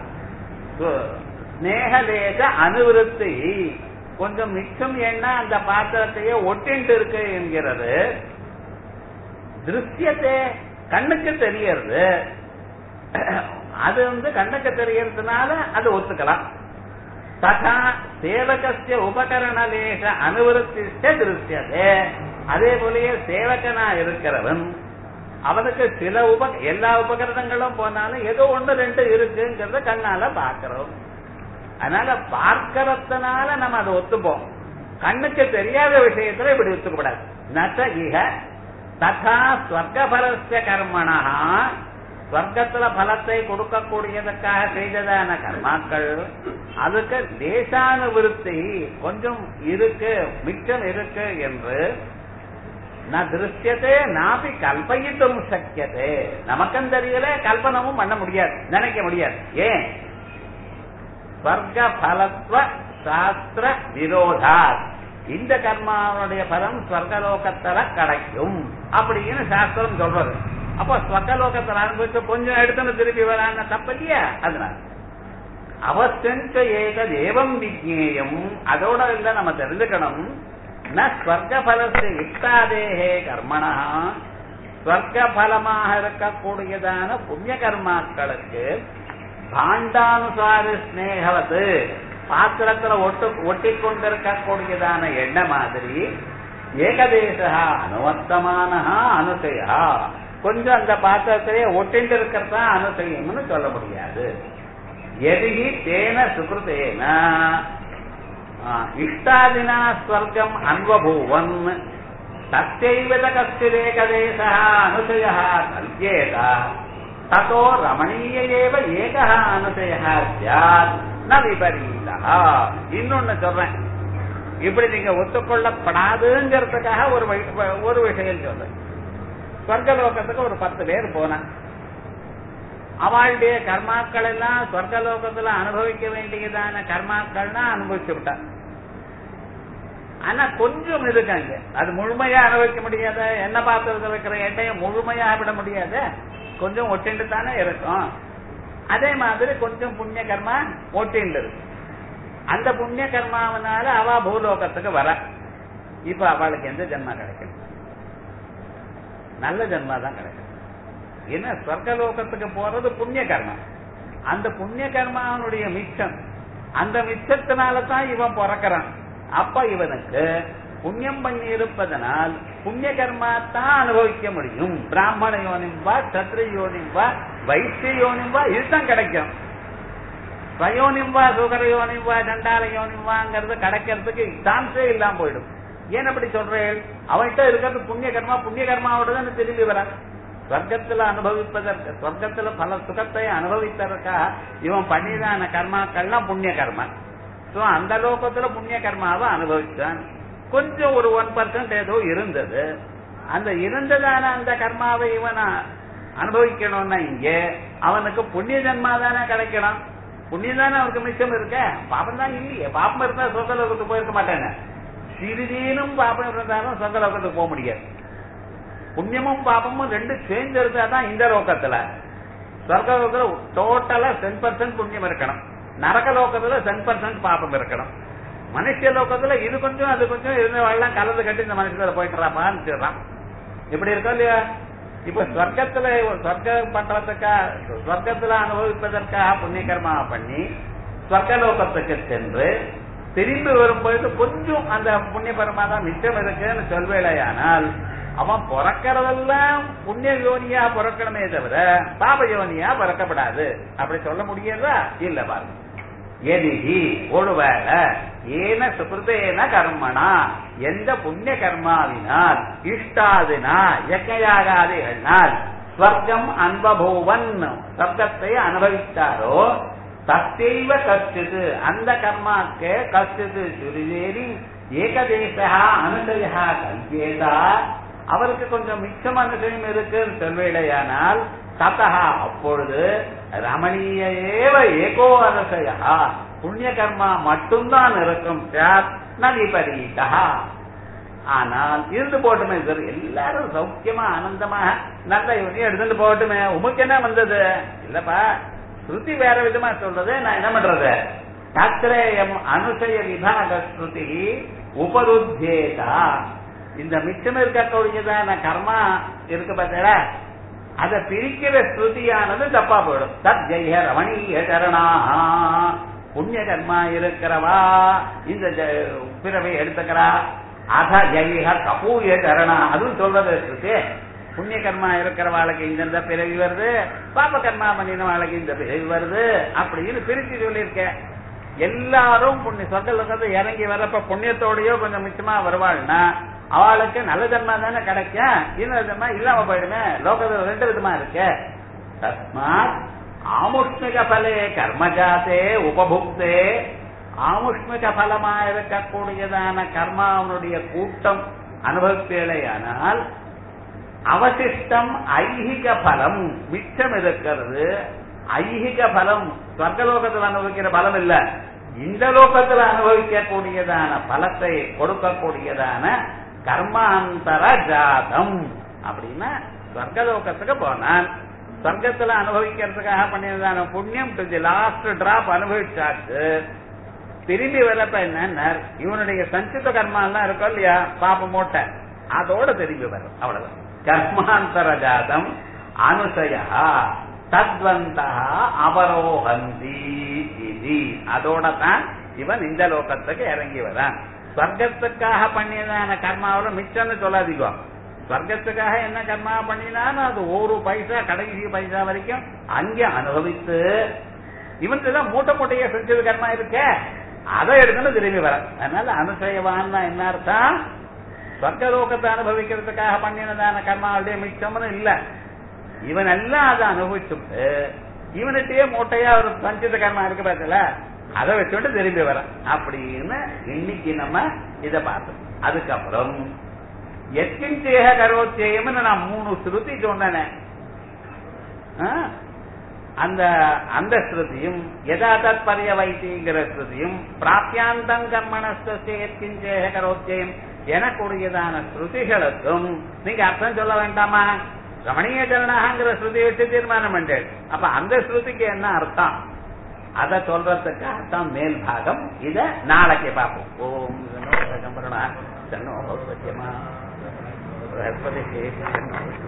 ஸ்னேகலேச அனுவிருத்தி கொஞ்சம் மிச்சம் என்ன அந்த பாத்திரத்தையே ஒட்டிண்டு இருக்கு என்கிறது திருஷ்யத்தை கண்ணுக்கு தெரியறது அது வந்து கண்ணுக்கு தெரியறதுனால அது ஒத்துக்கலாம் ததா சேவகசிய உபகரணலேஷ அனுவருத்திஷ்ட திருஷ்யதே அதே போலயே சேவகனா இருக்கிறவன் அவனுக்கு சில உப எல்லா உபகரணங்களும் போனாலும் ஏதோ ஒண்ணு ரெண்டு இருக்குங்கிறத கண்ணால பாக்குறோம் அதனால பார்க்கறதுனால நம்ம அதை ஒத்துப்போம் கண்ணுக்கு தெரியாத விஷயத்துல இப்படி ஒத்துக்கூடாது நச்ச இக ததா ஸ்வர்கபலஸ்ய கர்மணா ஸ்வர்க்கத்துல பலத்தை கொடுக்கக்கூடியதற்காக செய்ததான கர்மாக்கள் அதுக்கு தேசானுவிருத்தி கொஞ்சம் இருக்கு மிச்சம் இருக்கு என்று ந திருஷ்யத்தே நாபி கல்பயிட்டும் சக்கியதே நமக்கும் தெரியல கல்பனமும் பண்ண முடியாது நினைக்க முடியாது ஏன் ஸ்வர்க பலத்வ சாஸ்திர விரோதா இந்த கர்மாவுடைய பலம் ஸ்வர்கலோகத்துல கிடைக்கும் அப்படின்னு சாஸ்திரம் சொல்றது அப்போ ஸ்வர்கலோகத்தில் அனுபவிச்சு கொஞ்சம் எடுத்துன்னு திருப்பி வரான்னு தப்பில்லையா அதனால அவசஞ்ச ஏக தேவம் விஜேயம் அதோட இல்ல நம்ம தெரிஞ்சுக்கணும் ந ஸ்வர்க பலத்தை இஷ்டாதேகே கர்மணா ஸ்வர்க்க பலமாக இருக்கக்கூடியதான புண்ணிய கர்மாக்களுக்கு பாண்டானுசார ஸ்னேகவது பாத்திரத்துல ஒட்டு ஒட்டி கொண்டிருக்கக்கூடியதான எண்ண மாதிரி ஏகதேசா அனுவர்த்தமான அனுசயா கொஞ்சம் அந்த பாத்திரத்திலே ஒட்டிட்டு இருக்கிறதா அனுசயம்னு சொல்ல முடியாது எதிகி தேன சுகிருத்தேன இஷ்டாதினா ஸ்வர்க்கம் அன்வபூவன் தத்தைவத கஸ்திரேகதேச அனுசய கல்யேத ததோ ரமணீய ஏவ ஏக அனுசய சாத் ந விபரீதா இன்னொன்னு சொல்றேன் இப்படி நீங்க ஒத்துக்கொள்ளப்படாதுங்கிறதுக்காக ஒரு வி- ஒரு விஷயம் சொல்றேன் சொர்க்கலோகத்துக்கு ஒரு பத்து பேர் போனான் அவளுடைய கர்மாக்கள் எல்லாம் சொர்க்கலோகத்துல அனுபவிக்க வேண்டியதான கர்மாக்கள்னா அனுபவிச்சு விட்டான் ஆனா கொஞ்சம் இருக்காங்க அது முழுமையா அனுபவிக்க முடியாத எண்ணெய் பாத்திரத்தில் வைக்கிற எண்ணெயை முழுமையா விட முடியாது கொஞ்சம் ஒட்டிண்டு தானே இருக்கும் அதே மாதிரி கொஞ்சம் புண்ணிய கர்மா ஒட்டிண்டு இருக்கு அந்த புண்ணிய கர்மாவனால அவ பூலோகத்துக்கு வர இப்ப அவளுக்கு எந்த ஜென்மா கிடைக்கும் நல்ல ஜென்மா தான் கிடைக்கும் என்ன சொர்க்கலோகத்துக்கு போறது புண்ணிய கர்மம் அந்த புண்ணிய கர்மாவனுடைய மிச்சம் அந்த மிச்சத்தினால தான் இவன் பிறக்கிறான் அப்ப இவனுக்கு புண்ணியம் பண்ணி இருப்பதனால் புண்ணிய கர்மா தான் அனுபவிக்க முடியும் பிராமண யோனிம்பா சத்ர யோனிம்பா வைத்திய யோனிம்பா இதுதான் கிடைக்கும் ஸ்வயோனிம்பா சுகர யோனிம்பா சண்டால யோனிம்பாங்கிறது கிடைக்கிறதுக்கு சான்ஸே இல்லாம போயிடும் ஏன் அப்படி சொல்றேன் அவன்கிட்ட இருக்கிறது புண்ணிய கர்மா புண்ணிய கர்மாவோட தான் திரும்பி வர சொர்க்கத்துல அனுபவிப்பதற்கு சொர்க்கத்துல பல சுகத்தை அனுபவித்ததற்காக இவன் பண்ணிதான கர்மாக்கள்லாம் புண்ணிய கர்மா சோ அந்த லோகத்துல புண்ணிய கர்மாவை அனுபவிச்சான் கொஞ்சம் ஒரு ஒன் பர்சன்ட் ஏதோ இருந்தது அந்த இருந்ததான அந்த கர்மாவை இவன் அனுபவிக்கணும்னா இங்க அவனுக்கு புண்ணிய ஜன்மா தானே கிடைக்கணும் புண்ணியம் தானே அவருக்கு மிச்சம் இருக்க பாப்பம் தான் இல்லையே பாப்பம் இருந்தா சொந்த லோகத்துக்கு போயிருக்க மாட்டேன்னு சிறிதேனும் பாப்பம் இருந்தாலும் சொந்த லோகத்துக்கு போக முடியாது புண்ணியமும் பாப்பமும் ரெண்டு சேர்ந்து இருந்தா தான் இந்த லோகத்துல சொர்க்க லோகத்துல டோட்டலா டென் பர்சன்ட் புண்ணியம் இருக்கணும் நரக லோகத்துல டென் பர்சன்ட் பாப்பம் இருக்கணும் மனுஷ லோகத்துல இது கொஞ்சம் அது கொஞ்சம் இருந்தவெல்லாம் கலந்து கட்டி இந்த மனுஷத்துல போயிட்டுறாப்பான்னு சொல்றான் இப்படி இருக்கா இல்லையா இப்ப சொர்க்கத்துல சொர்க்க பண்றதுக்கா சொர்க்கத்துல அனுபவிப்பதற்காக புண்ணிய கர்மா பண்ணி சொர்க்கலோகத்துக்கு சென்று திரும்பி வரும்பொழுது கொஞ்சம் அந்த புண்ணிய கர்மா தான் மிச்சம் இருக்குன்னு சொல்வேலையானால் அவன் பிறக்கிறதெல்லாம் புண்ணிய யோனியா பிறக்கணுமே தவிர பாப யோனியா பிறக்கப்படாது அப்படி சொல்ல முடியாதா இல்ல பாருங்க எதிகி ஒருவேளை ஏன சுகிருதேன கர்மனா எந்த புண்ணிய கர்மாவினால் இஷ்டாதினா யக்கையாகாதிகள்னால் ஸ்வர்க்கம் அன்பபூவன் சொர்க்கத்தை அனுபவித்தாரோ தத்தெய்வ கஷ்டிது அந்த கர்மாக்கு கஷ்டிது சுரிதேரி ஏகதேசா அனுசயா கல்வியேதா அவருக்கு கொஞ்சம் மிச்சம் அனுசயம் இருக்குன்னு சொல்வேடையானால் ததா அப்பொழுது ரமணீய ஏவ ஏகோ அரசயா புண்ணிய கர்மா மட்டும்தான் இருக்கும் சாத் நதிபரீதா ஆனால் இருந்து போட்டுமே சார் எல்லாரும் சௌக்கியமா ஆனந்தமா நல்ல இவனையும் எடுத்துட்டு போகட்டுமே உமக்கு என்ன வந்தது இல்லப்பா ஸ்ருதி வேற விதமா சொல்றது நான் என்ன பண்றது தத்ரேயம் அனுசய விபாக ஸ்ருதி உபருத்தேதா இந்த மிச்சம் இருக்கக்கூடியதான கர்மா இருக்கு பார்த்தா அதை பிரிக்கிற ஸ்ருதியானது தப்பா போயிடும் தத் ஜெய ரமணீய சரணா புண்ணிய கர்மா இருக்கிறவா இந்த பிறவை எடுத்துக்கிறா அத ஜெய கபூய சரணா அதுவும் சொல்றது இருக்கு புண்ணிய கர்மா இருக்கிறவாளுக்கு இந்த பிறவி வருது பாப கர்மா பண்ணினவாளுக்கு இந்த பிறவி வருது அப்படின்னு பிரிச்சு சொல்லியிருக்கேன் எல்லாரும் புண்ணிய சொர்க்கலோகத்தை இறங்கி வரப்ப புண்ணியத்தோடயோ கொஞ்சம் மிச்சமா வருவாள்னா அவளுக்கு நல்ல ஜன்மா தானே கிடைக்கும் இன்னொரு ஜன்மா இல்லாம போயிடுமே லோகத்துல ரெண்டு விதமா இருக்கு தஸ்மாத் ஆமுஷ்மிக பலே கர்மஜாத்தே உபபுக்தே ஆமுஷ்மிக பலமா இருக்கக்கூடியதான கர்மாவனுடைய கூட்டம் அனுபவிப்பேலையானால் அவசிஷ்டம் ஐகிக பலம் மிச்சம் இருக்கிறது ஐகிக பலம் சொர்க்கலோகத்தில் அனுபவிக்கிற பலம் இல்ல இந்த லோகத்தில் அனுபவிக்கக்கூடியதான பலத்தை கொடுக்கக்கூடியதான கர்மாந்தர ஜாதம் அப்படின்னா சொர்க்கலோகத்துக்கு போனான் சொர்க்கத்துல அனுபவிக்கிறதுக்காக பண்ணியதான புண்ணியம் டு தி லாஸ்ட் டிராப் அனுபவிச்சாச்சு திரும்பி வரப்ப என்ன இவனுடைய சஞ்சித கர்மா எல்லாம் இருக்கும் இல்லையா பாப்ப மூட்டை அதோட திரும்பி வரும் அவ்வளவுதான் கர்மாந்தர ஜாதம் அனுசயா தத்வந்தா அவரோகந்தி இது அதோட தான் இவன் இந்த லோகத்துக்கு இறங்கி வரான் ஸ்வர்க்கத்துக்காக பண்ணியதான கர்மாவில மிச்சம்னு சொல்லாதீங்க ஸ்வர்க்கத்துக்காக என்ன கர்மா பண்ணினாலும் அது ஒரு பைசா கடைசி பைசா வரைக்கும் அங்கே அனுபவித்து இவனுக்கு தான் மூட்டை மூட்டையா செஞ்சது கர்மா இருக்க அதை எடுத்துன்னு திரும்பி வர அதனால அனுசயவான்னா என்ன அர்த்தம் சொர்க்கலோகத்தை அனுபவிக்கிறதுக்காக பண்ணினதான கர்மாவுடைய மிச்சம்னு இல்ல இவன் எல்லாம் அதை அனுபவிச்சுட்டு இவனுட்டே மூட்டையா ஒரு சஞ்சித கர்மா இருக்கு பார்த்தல அதை வச்சுட்டு திரும்பி வர அப்படின்னு இன்னைக்கு நம்ம இதை பார்த்தோம் அதுக்கப்புறம் எத்திஞ்சேக கரோத்தியம்னு நான் மூணு ஸ்ருதி சொன்னேன் அந்த அந்த ஸ்ருதியும் யதா தத் பரிய வைத்திங்கிற ஸ்ருதியும் பிராப்தியாந்தம் கர்மணஸ்தே எத்திஞ்சேக கரோத்தியம் எனக்கூடியதான ஸ்ருதிகளுக்கும் நீங்க அர்த்தம் சொல்ல வேண்டாமா ரமணீய ஜனனாகங்கிற ஸ்ருதி வச்சு தீர்மானம் பண்ணேன் அப்ப அந்த ஸ்ருதிக்கு என்ன அர்த்தம் அதை சொல்றதுக்காக தான் மேல் பாகம் இத நாளைக்கு பார்ப்போம் ஓம் சன்னோ பகவத்யமா